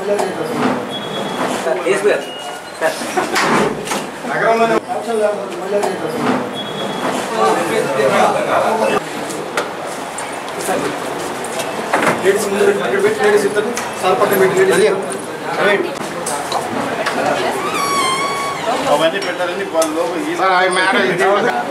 SP గారు sir నగరంలోనే ladies ముందు పెట్టి పక్కన పెట్టి లేడీస్ ఇద్దరు సార్ పక్కన పెట్టి లేడీస్ అవన్నీ పెట్టాలని వాళ్ళ లోపల ఈ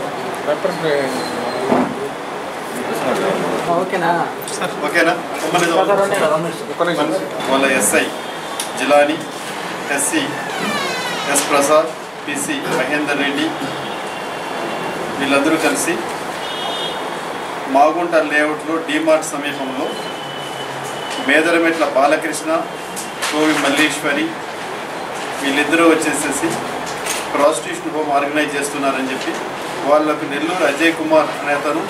ఓకేనా ఓకేనా మమ్మల్ని మన- వాళ్ళ SI Jilani SC S Prasad PC Mahender Reddy వీళ్ళందరూ కలిసి మాగుంట లేఅవుట్లో డిమార్ట్ సమీపంలో మేదరమెట్ల బాలకృష్ణ కోవి మల్లీశ్వరి వీళ్ళిద్దరూ వచ్చేసేసి ప్రాస్టిట్యూషన్ హోమ్ ఆర్గనైజ్ చేస్తున్నారని చెప్పి వాళ్ళకు నెల్లూరు అజయ్ కుమార్ అనే అతను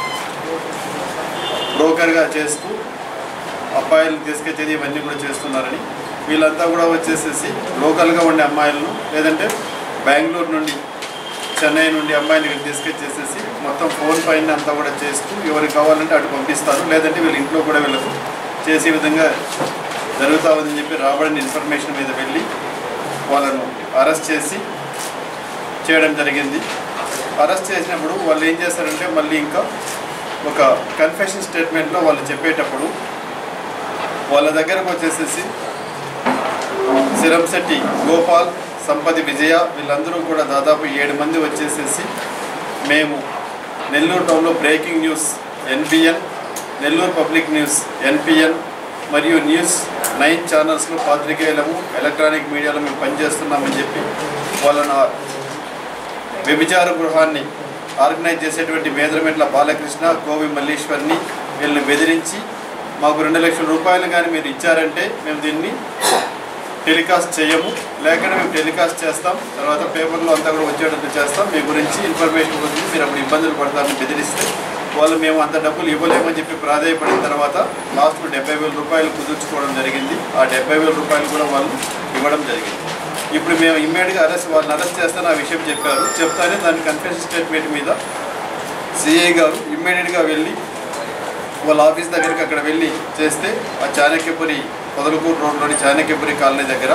బ్రోకర్గా చేస్తూ అబ్బాయిలు తీసుకొచ్చేది ఇవన్నీ కూడా చేస్తున్నారని వీళ్ళంతా కూడా వచ్చేసేసి లోకల్గా ఉండే అమ్మాయిలను లేదంటే బెంగళూరు నుండి చెన్నై నుండి అమ్మాయిలు ఇక్కడ తీసుకొచ్చేసేసి మొత్తం ఫోన్ పైన అంతా కూడా చేస్తూ ఎవరికి కావాలంటే అటు పంపిస్తారు లేదంటే వీళ్ళ ఇంట్లో కూడా వీళ్ళకు చేసే విధంగా జరుగుతూ ఉందని చెప్పి రాబడిన ఇన్ఫర్మేషన్ మీద వెళ్ళి వాళ్ళను అరెస్ట్ చేసి చేయడం జరిగింది అరెస్ట్ చేసినప్పుడు వాళ్ళు ఏం చేస్తారంటే మళ్ళీ ఇంకా ఒక కన్ఫెషన్ స్టేట్మెంట్లో వాళ్ళు చెప్పేటప్పుడు వాళ్ళ దగ్గరకు వచ్చేసేసి సిరంశెట్టి గోపాల్ సంపతి విజయ వీళ్ళందరూ కూడా దాదాపు ఏడు మంది వచ్చేసేసి మేము నెల్లూరు టౌన్లో breaking news NPN Nellore public news NPN మరియు న్యూస్ నైన్ ఛానల్స్లో పాత్రికేయులము ఎలక్ట్రానిక్ మీడియాలో మేము పనిచేస్తున్నామని చెప్పి వాళ్ళను ఆ వ్యభిచార గృహాన్ని ఆర్గనైజ్ చేసేటువంటి మేదరమెట్ల బాలకృష్ణ కోవి మల్లీశ్వర్ని వీళ్ళని బెదిరించి మాకు రెండు లక్షల రూపాయలు కానీ మీరు ఇచ్చారంటే మేము దీన్ని టెలికాస్ట్ చేయము లేకపోతే మేము టెలికాస్ట్ చేస్తాం తర్వాత పేపర్లో అంతా కూడా వచ్చేటట్టు చేస్తాం మీ గురించి ఇన్ఫర్మేషన్ గురించి మీరు అప్పుడు ఇబ్బందులు పడతారని బెదిరిస్తే వాళ్ళు మేము అంత డబ్బులు ఇవ్వలేమని చెప్పి ప్రాధాయపడిన తర్వాత లాస్ట్ డెబ్బై వేల రూపాయలు కుదుర్చుకోవడం జరిగింది ఆ డెబ్బై వేల రూపాయలు కూడా వాళ్ళు ఇవ్వడం జరిగింది ఇప్పుడు మేము ఇమ్మీడియట్గా అరెస్ట్ వాళ్ళని అరెస్ట్ చేస్తాను ఆ విషయం చెప్పారు చెప్తానే దాని కన్ఫెషన్ స్టేట్మెంట్ మీద సిఐ గారు ఇమ్మీడియట్గా వెళ్ళి వాళ్ళ ఆఫీస్ దగ్గరికి అక్కడ వెళ్ళి చేస్తే ఆ చాణక్యపురి పొదలకూరు రోడ్లోని చాణక్యపురి కాలనీ దగ్గర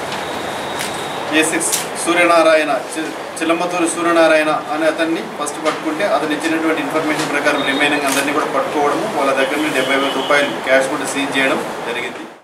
ఏ సిక్స్ సూర్యనారాయణ చి- చిలమతూరు సూర్యనారాయణ అనే అతన్ని ఫస్ట్ పట్టుకుంటే అతను ఇచ్చినటువంటి ఇన్ఫర్మేషన్ ప్రకారం రిమైనింగ్ అందరినీ కూడా పట్టుకోవడము వాళ్ళ దగ్గర నుండి డెబ్బై వేల రూపాయలు క్యాష్ కూడా సీజ్ చేయడం జరిగింది